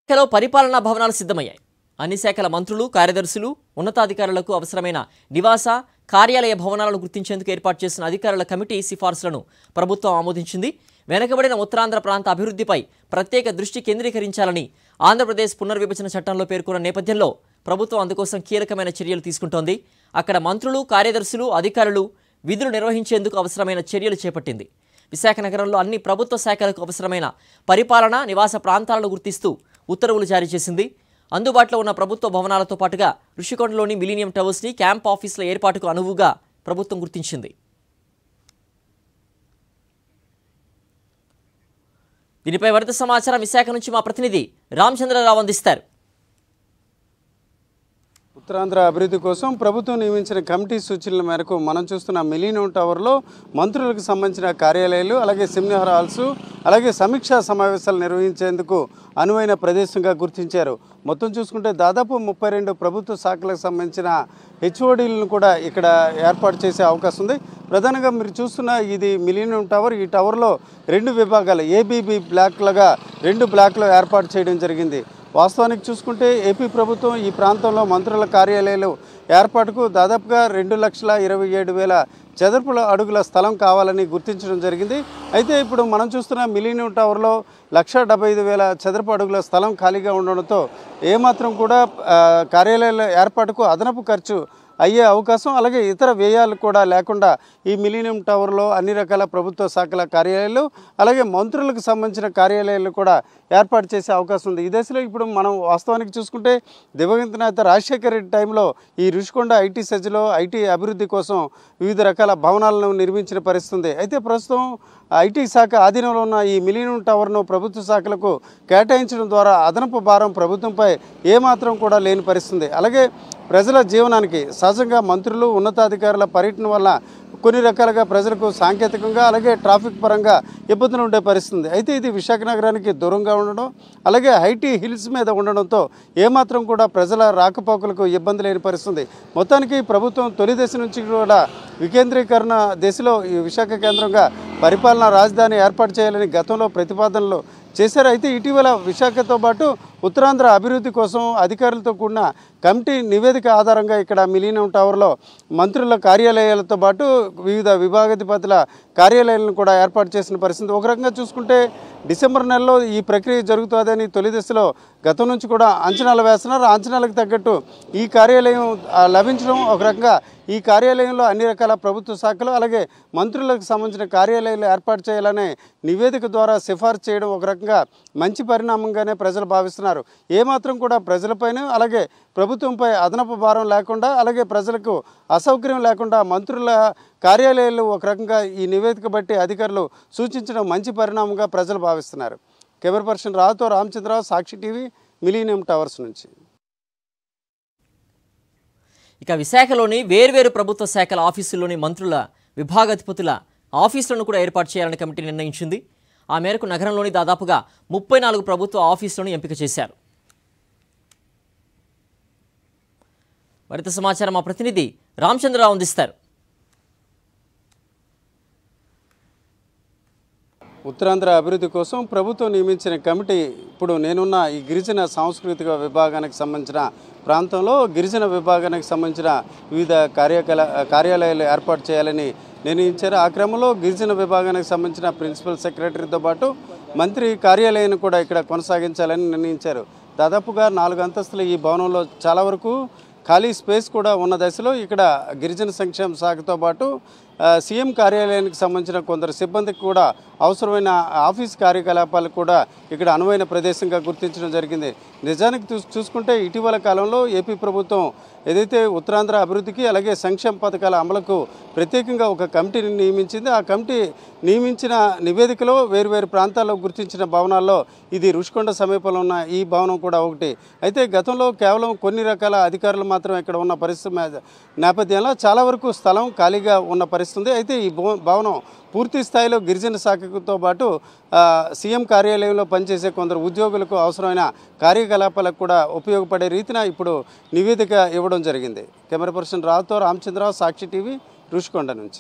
శాఖలో పరిపాలనా భవనాలు సిద్ధమయ్యాయి అన్ని శాఖల మంత్రులు కార్యదర్శులు ఉన్నతాధికారులకు అవసరమైన నివాస కార్యాలయ భవనాలను గుర్తించేందుకు ఏర్పాటు చేసిన అధికారుల కమిటీ సిఫార్సులను ప్రభుత్వం ఆమోదించింది వెనకబడిన ఉత్తరాంధ్ర ప్రాంత అభివృద్ధిపై ప్రత్యేక దృష్టి కేంద్రీకరించాలని ఆంధ్రప్రదేశ్ పునర్విభజన చట్టంలో పేర్కొన్న నేపథ్యంలో ప్రభుత్వం అందుకోసం కీలకమైన చర్యలు తీసుకుంటోంది అక్కడ మంత్రులు కార్యదర్శులు అధికారులు విధులు నిర్వహించేందుకు అవసరమైన చర్యలు చేపట్టింది విశాఖ నగరంలో అన్ని ప్రభుత్వ శాఖలకు అవసరమైన పరిపాలన నివాస ప్రాంతాలను గుర్తిస్తూ ఉత్తర్వులు జారీ చేసింది అందుబాటులో ఉన్న ప్రభుత్వ భవనాలతో పాటుగా ఋషికొండలోని మిలీనియం టవర్స్ని క్యాంప్ ఆఫీసుల ఏర్పాటుకు అనువుగా ప్రభుత్వం గుర్తించింది దీనిపై మరింత సమాచారం విశాఖ నుంచి మా ప్రతినిధి రామచంద్రరావు అందిస్తారు ఉత్తరాంధ్ర అభివృద్ధి కోసం ప్రభుత్వం నియమించిన కమిటీ సూచనల మేరకు మనం చూస్తున్న మిలీనియం టవర్లో మంత్రులకు సంబంధించిన కార్యాలయాలు అలాగే సెమినార్ హాల్స్ అలాగే సమీక్షా సమావేశాలు నిర్వహించేందుకు అనువైన ప్రదేశంగా గుర్తించారు మొత్తం చూసుకుంటే దాదాపు ముప్పై రెండు ప్రభుత్వ శాఖలకు సంబంధించిన హెచ్ఓడీలను కూడా ఇక్కడ ఏర్పాటు చేసే అవకాశం ఉంది ప్రధానంగా మీరు చూస్తున్న ఇది మిలీనియం టవర్ ఈ టవర్లో రెండు విభాగాలు ఏబీబీ బ్లాక్లుగా రెండు బ్లాక్లు ఏర్పాటు చేయడం జరిగింది వాస్తవానికి చూసుకుంటే ఏపీ ప్రభుత్వం ఈ ప్రాంతంలో మంత్రుల కార్యాలయాలు ఏర్పాటుకు దాదాపుగా రెండు లక్షల ఇరవై ఏడు వేల చదరపుల అడుగుల స్థలం కావాలని గుర్తించడం జరిగింది అయితే ఇప్పుడు మనం చూస్తున్న మిలీనియం టవర్లో లక్ష డెబ్బై ఐదు వేల చదరపు అడుగుల స్థలం ఖాళీగా ఉండడంతో ఏమాత్రం కూడా ఆ, కార్యాలయాల ఏర్పాటుకు అదనపు ఖర్చు అయ్యే అవకాశం అలాగే ఇతర వ్యయాలు కూడా లేకుండా ఈ మిలీనియం టవర్లో అన్ని రకాల ప్రభుత్వ శాఖల కార్యాలయాలు అలాగే మంత్రులకు సంబంధించిన కార్యాలయాలు కూడా ఏర్పాటు చేసే అవకాశం ఉంది ఈ దశలో ఇప్పుడు మనం వాస్తవానికి చూసుకుంటే దివంగత నేత రాజశేఖర రెడ్డి టైంలో ఈ రుషికొండ ఐటీ సెజ్లో ఐటీ అభివృద్ధి కోసం వివిధ రకాల భవనాలను నిర్మించిన పరిస్థితి ఉంది అయితే ప్రస్తుతం ఐటీ శాఖ ఆధీనంలో ఉన్న ఈ మిలీనియం టవర్ను ప్రభుత్వ శాఖలకు కేటాయించడం ద్వారా అదనపు భారం ప్రభుత్వంపై ఏమాత్రం కూడా లేని పరిస్థితి ఉంది. అలాగే ప్రజల జీవనానికి సహజంగా మంత్రులు ఉన్నతాధికారుల పర్యటన వల్ల కొన్ని రకాలుగా ప్రజలకు సాంకేతికంగా అలాగే ట్రాఫిక్ పరంగా ఇబ్బందులు ఉండే పరిస్థితి ఉంది. అయితే ఇది విశాఖ నగరానికి దూరంగా ఉండడం అలాగే హైటీ హిల్స్ మీద ఉండడంతో ఏమాత్రం కూడా ప్రజల రాకపోకలకు ఇబ్బంది లేని పరిస్థితి ఉంది. మొత్తానికి ప్రభుత్వం తొలి దశ నుంచి కూడా వికేంద్రీకరణ దిశలో ఈ విశాఖ కేంద్రంగా పరిపాలనా రాజధాని ఏర్పాటు చేయాలని గతంలో ప్రతిపాదనలు చేశారు అయితే ఇటీవల విశాఖతో పాటు ఉత్తరాంధ్ర అభివృద్ధి కోసం అధికారులతో కూడిన కమిటీ నివేదిక ఆధారంగా ఇక్కడ మిలీనియం టవర్లో మంత్రుల కార్యాలయాలతో పాటు వివిధ విభాగాధిపతుల కార్యాలయాలను కూడా ఏర్పాటు చేసిన పరిస్థితి ఒక రకంగా చూసుకుంటే డిసెంబర్ నెలలో ఈ ప్రక్రియ జరుగుతుందని తొలి దశలో గతం నుంచి కూడా అంచనాలు వేస్తున్నారు ఆ అంచనాలకు తగ్గట్టు ఈ కార్యాలయం ఆ, లభించడం ఒక రకంగా ఈ కార్యాలయంలో అన్ని రకాల ప్రభుత్వ శాఖలు అలాగే మంత్రులకు సంబంధించిన కార్యాలయాలు ఏర్పాటు చేయాలనే నివేదిక ద్వారా సిఫార్సు చేయడం ఒక రకంగా మంచి పరిణామంగానే ప్రజలు భావిస్తున్నారు ఏమాత్రం కూడా ప్రజలపైన అలాగే ప్రభుత్వంపై అదనపు భారం లేకుండా అలాగే ప్రజలకు అసౌకర్యం లేకుండా మంత్రుల కార్యాలయాలు ఒక రకంగా ఈ నివేదిక బట్టి అధికారులు సూచించడం మంచి పరిణామంగా ప్రజలు భావిస్తున్నారు కెమెరా పర్సన్ రావుతో Ramachandra Rao Sakshi TV millennium towers నుంచి ఇక విశాఖలోని వేర్వేరు ప్రభుత్వ శాఖల ఆఫీసుల్లోని మంత్రుల విభాగాధిపతుల ఆఫీసులను కూడా ఏర్పాటు చేయాలని కమిటీ నిర్ణయించింది ఆ మేరకు నగరంలోని దాదాపుగా ముప్పై నాలుగు ప్రభుత్వ ఆఫీసులను ఎంపిక చేశారు మరింత సమాచారం మా ప్రతినిధి రామచంద్రరావు అందిస్తారు ఉత్తరాంధ్ర అభివృద్ధి కోసం ప్రభుత్వం నియమించిన కమిటీ ఇప్పుడు నేనున్న ఈ గిరిజన సాంస్కృతిక విభాగానికి సంబంధించిన ప్రాంతంలో గిరిజన విభాగానికి సంబంధించిన వివిధ కార్యకల కార్యాలయాలు ఏర్పాటు చేయాలని నిర్ణయించారు ఆ క్రమంలో గిరిజన విభాగానికి సంబంధించిన ప్రిన్సిపల్ సెక్రటరీతో పాటు మంత్రి కార్యాలయాన్ని కూడా ఇక్కడ కొనసాగించాలని నిర్ణయించారు దాదాపుగా నాలుగు అంతస్తుల ఈ భవనంలో చాలా వరకు ఖాళీ స్పేస్ కూడా ఉన్న దశలో ఇక్కడ గిరిజన సంక్షేమ శాఖతో పాటు ఆ, సీఎం కార్యాలయానికి సంబంధించిన కొందరు సిబ్బందికి కూడా అవసరమైన ఆఫీస్ కార్యకలాపాలకు కూడా ఇక్కడ అనువైన ప్రదేశంగా గుర్తించడం జరిగింది నిజానికి చూ చూసుకుంటే ఇటీవల కాలంలో ఏపీ ప్రభుత్వం ఏదైతే ఉత్తరాంధ్ర అభివృద్ధికి అలాగే సంక్షేమ పథకాల అమలుకు ప్రత్యేకంగా ఒక కమిటీని నియమించింది ఆ కమిటీ నియమించిన నివేదికలో వేరువేరు ప్రాంతాల్లో గుర్తించిన భవనాల్లో ఇది రుషికొండ సమీపంలో ఉన్న ఈ భవనం కూడా ఒకటి అయితే గతంలో కేవలం కొన్ని రకాల అధికారులు మాత్రం ఇక్కడ ఉన్న పరిస్థితి మే- నేపథ్యంలో చాలా వరకు స్థలం ఖాళీగా ఉన్న పరిస్థితి ఉంది అయితే ఈ భవ- భవనం పూర్తి స్థాయిలో గిరిజన శాఖతో పాటు ఆ, సీఎం కార్యాలయంలో పనిచేసే కొందరు ఉద్యోగులకు అవసరమైన కార్యకలాపాలకు కూడా ఉపయోగపడే రీతిన ఇప్పుడు నివేదిక ఇవ్వడం జరిగింది కెమెరా పర్సన్ రావుతో రామచంద్రరావు సాక్షి టీవీ రుషికొండ నుంచి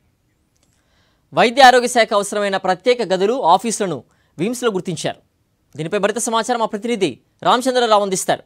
వైద్య ఆరోగ్య శాఖ అవసరమైన ప్రత్యేక గదులు ఆఫీసులను విమ్స్లో గుర్తించారు దీనిపై మరింత సమాచారం మా ప్రతినిధి రామచంద్రరావు అందిస్తారు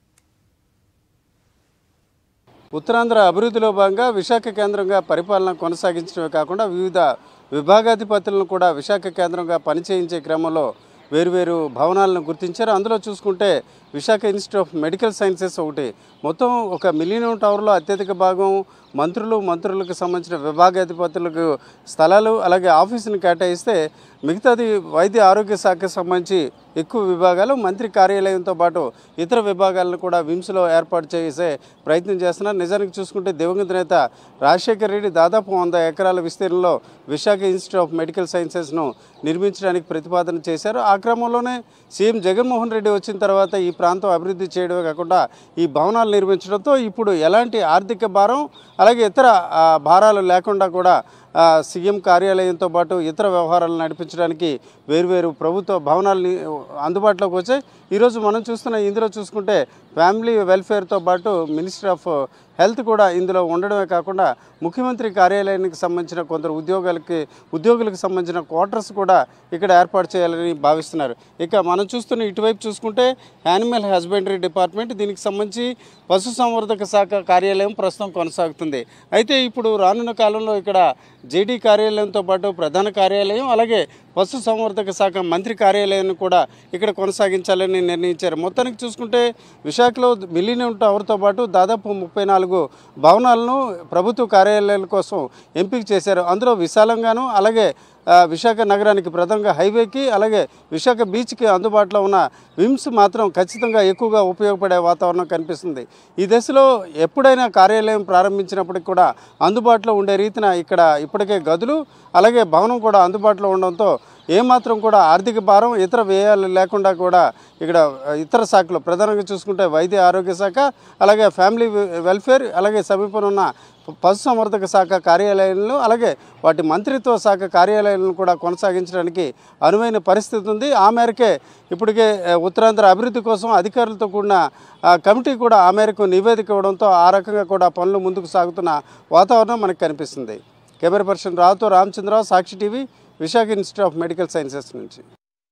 ఉత్తరాంధ్ర అభివృద్ధిలో భాగంగా విశాఖ కేంద్రంగా పరిపాలన కొనసాగించడమే కాకుండా వివిధ విభాగాధిపతులను కూడా విశాఖ కేంద్రంగా పనిచేయించే క్రమంలో వేరువేరు భవనాలను గుర్తించారు అందులో చూసుకుంటే Visakha institute of medical sciences ఒకటి మొత్తం ఒక మిలీనియం టవర్లో అత్యధిక భాగం మంత్రులు మంత్రులకు సంబంధించిన విభాగాధిపతులకు స్థలాలు అలాగే ఆఫీసుని కేటాయిస్తే మిగతాది వైద్య ఆరోగ్య శాఖకు సంబంధించి ఎక్కువ విభాగాలు మంత్రి కార్యాలయంతో పాటు ఇతర విభాగాలను కూడా విమ్స్లో ఏర్పాటు చేసే ప్రయత్నం చేస్తున్నారు నిజానికి చూసుకుంటే దివంగత నేత రాజశేఖర రెడ్డి దాదాపు వంద ఎకరాల విస్తీర్ణంలో విశాఖ ఇన్స్టిట్యూట్ ఆఫ్ మెడికల్ సైన్సెస్ను నిర్మించడానికి ప్రతిపాదన చేశారు ఆ క్రమంలోనే సీఎం జగన్మోహన్ రెడ్డి వచ్చిన తర్వాత ఈ ప్రాంతం అభివృద్ధి చేయడమే కాకుండా ఈ భవనాలు నిర్మించడంతో ఇప్పుడు ఎలాంటి ఆర్థిక భారం అలాగే ఇతర ఆ, భారాలు లేకుండా కూడా ఆ, సీఎం కార్యాలయంతో పాటు ఇతర వ్యవహారాలు నడిపించడానికి వేరువేరు ప్రభుత్వ భవనాలు ని- అందుబాటులోకి వచ్చాయి ఈరోజు మనం చూస్తున్న ఇందులో చూసుకుంటే ఫ్యామిలీ వెల్ఫేర్తో పాటు మినిస్టర్ ఆఫ్ హెల్త్ కూడా ఇందులో ఉండడమే కాకుండా ముఖ్యమంత్రి కార్యాలయానికి సంబంధించిన కొందరు ఉద్యోగాలకి ఉద్యోగులకు సంబంధించిన క్వార్టర్స్ కూడా ఇక్కడ ఏర్పాటు చేయాలని భావిస్తున్నారు ఇక మనం చూస్తున్న ఇటువైపు చూసుకుంటే యానిమల్ హస్బెండరీ డిపార్ట్మెంట్ దీనికి సంబంధించి పశుసంవర్ధక శాఖ కార్యాలయం ప్రస్తుతం కొనసాగుతుంది అయితే ఇప్పుడు రానున్న కాలంలో ఇక్కడ జేడీ కార్యాలయంతో పాటు ప్రధాన కార్యాలయం అలాగే పశు సంవర్ధక శాఖ మంత్రి కార్యాలయాన్ని కూడా ఇక్కడ కొనసాగించాలని నిర్ణయించారు మొత్తానికి చూసుకుంటే విశాఖలో మిలీనియం టవర్తో పాటు దాదాపు ముప్పై నాలుగు భవనాలను ప్రభుత్వ కార్యాలయాల కోసం ఎంపిక చేశారు అందులో విశాలంగాను అలాగే ఆ, విశాఖ నగరానికి ప్రధానంగా హైవేకి అలాగే విశాఖ బీచ్కి అందుబాటులో ఉన్న విమ్స్ మాత్రం ఖచ్చితంగా ఎక్కువగా ఉపయోగపడే వాతావరణం కనిపిస్తుంది ఈ దశలో ఎప్పుడైనా కార్యాలయం ప్రారంభించినప్పటికి కూడా అందుబాటులో ఉండే రీతిన ఇక్కడ ఇప్పటికే గదులు అలాగే భవనం కూడా అందుబాటులో ఉండడంతో ఏమాత్రం కూడా ఆర్థిక భారం ఇతర వ్యయాలు లేకుండా కూడా ఇక్కడ ఆ, ఇతర శాఖలు ప్రధానంగా చూసుకుంటే వైద్య ఆరోగ్య శాఖ అలాగే ఫ్యామిలీ వె- వెల్ఫేర్ అలాగే సమీపంలో ఉన్న పశుసంవర్ధక శాఖ కార్యాలయాలను అలాగే వాటి మంత్రిత్వ శాఖ కార్యాలయాలను కూడా కొనసాగించడానికి అనువైన పరిస్థితి ఉంది ఆ మేరకే ఇప్పటికే ఆ, ఉత్తరాంధ్ర అభివృద్ధి కోసం అధికారులతో కూడిన ఆ, కమిటీ కూడా ఆ మేరకు నివేదిక ఇవ్వడంతో ఆ రకంగా కూడా పనులు ముందుకు సాగుతున్న వాతావరణం మనకు కనిపిస్తుంది కెమెరా పర్సన్ రావుతో Ramachandra Rao Sakshi TV Visakha institute of medical sciences నుంచి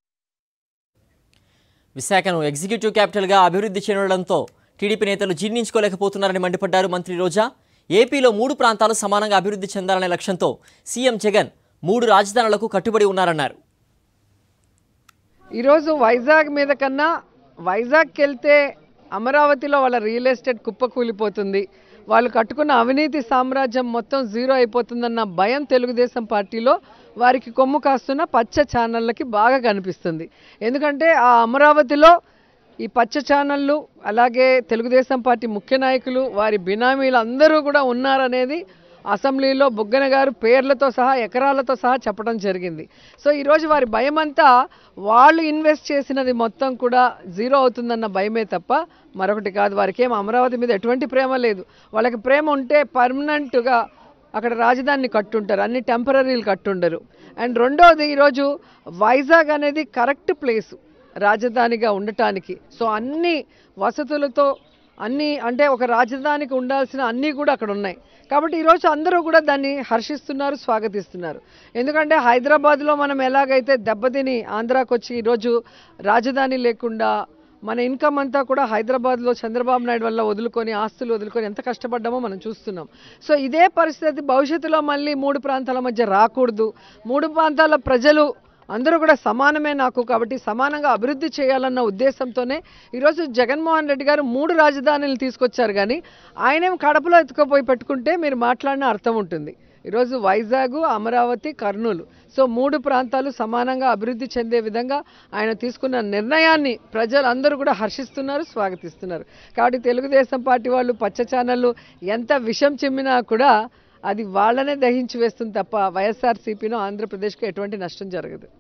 విశాఖను ఎగ్జిక్యూటివ్ క్యాపిటల్గా అభివృద్ధి చేయడంతో టీడీపీ నేతలు జీర్ణించుకోలేకపోతున్నారని మండిపడ్డారు మంత్రి రోజా ఏపీలో మూడు ప్రాంతాలు సమానంగా అభివృద్ధి చెందాలనే లక్ష్యంతో సీఎం జగన్ మూడు రాజధానులకు కట్టుబడి ఉన్నారన్నారు ఈరోజు వైజాగ్ మీద కన్నా వైజాగ్కి వెళ్తే అమరావతిలో వాళ్ళ రియల్ ఎస్టేట్ కుప్పకూలిపోతుంది వాళ్ళు కట్టుకున్న అవినీతి సామ్రాజ్యం మొత్తం జీరో అయిపోతుందన్న భయం తెలుగుదేశం పార్టీలో వారికి కొమ్ము కాస్తున్న పచ్చ ఛానళ్ళకి బాగా కనిపిస్తుంది ఎందుకంటే ఆ అమరావతిలో ఈ పచ్చ ఛానళ్ళు అలాగే తెలుగుదేశం పార్టీ ముఖ్య నాయకులు వారి బినామీలు అందరూ కూడా ఉన్నారనేది అసెంబ్లీలో బుగ్గన గారు పేర్లతో సహా ఎకరాలతో సహా చెప్పడం జరిగింది సో ఈరోజు వారి భయం అంతా వాళ్ళు ఇన్వెస్ట్ చేసినది మొత్తం కూడా జీరో అవుతుందన్న భయమే తప్ప మరొకటి కాదు వారికి ఏం అమరావతి మీద ఎటువంటి ప్రేమ లేదు వాళ్ళకి ప్రేమ ఉంటే పర్మనెంట్గా అక్కడ రాజధానిని కట్టుంటారు అన్ని టెంపరీలు కట్టుండరు అండ్ రెండోది ఈరోజు వైజాగ్ అనేది కరెక్ట్ ప్లేసు రాజధానిగా ఉండటానికి సో అన్ని వసతులతో అన్ని అంటే ఒక రాజధానికి ఉండాల్సిన అన్నీ కూడా అక్కడ ఉన్నాయి కాబట్టి ఈరోజు అందరూ కూడా దాన్ని హర్షిస్తున్నారు స్వాగతిస్తున్నారు ఎందుకంటే హైదరాబాద్లో మనం ఎలాగైతే దెబ్బతిని ఆంధ్రాకి వచ్చి ఈరోజు రాజధాని లేకుండా మన ఇన్కమ్ అంతా కూడా హైదరాబాద్లో చంద్రబాబు నాయుడు వల్ల వదులుకొని ఆస్తులు వదులుకొని ఎంత కష్టపడ్డామో మనం చూస్తున్నాం సో ఇదే పరిస్థితి భవిష్యత్తులో మళ్ళీ మూడు ప్రాంతాల మధ్య రాకూడదు మూడు ప్రాంతాల ప్రజలు అందరూ కూడా సమానమే నాకు కాబట్టి సమానంగా అభివృద్ధి చేయాలన్న ఉద్దేశంతోనే ఈరోజు జగన్మోహన్ రెడ్డి గారు మూడు రాజధానులు తీసుకొచ్చారు కానీ ఆయనేం కడపలో ఎత్తుకుపోయి పెట్టుకుంటే మీరు మాట్లాడిన అర్థం ఉంటుంది ఈరోజు వైజాగ్ అమరావతి కర్నూలు సో మూడు ప్రాంతాలు సమానంగా అభివృద్ధి చెందే విధంగా ఆయన తీసుకున్న నిర్ణయాన్ని ప్రజలందరూ కూడా హర్షిస్తున్నారు స్వాగతిస్తున్నారు కాబట్టి తెలుగుదేశం పార్టీ వాళ్ళు పచ్చ ఛానళ్ళు ఎంత విషం చిమ్మినా కూడా అది వాళ్ళనే దహించి వేస్తుంది తప్ప వైఎస్ఆర్సీపీనో ఆంధ్రప్రదేశ్కి ఎటువంటి నష్టం జరగదు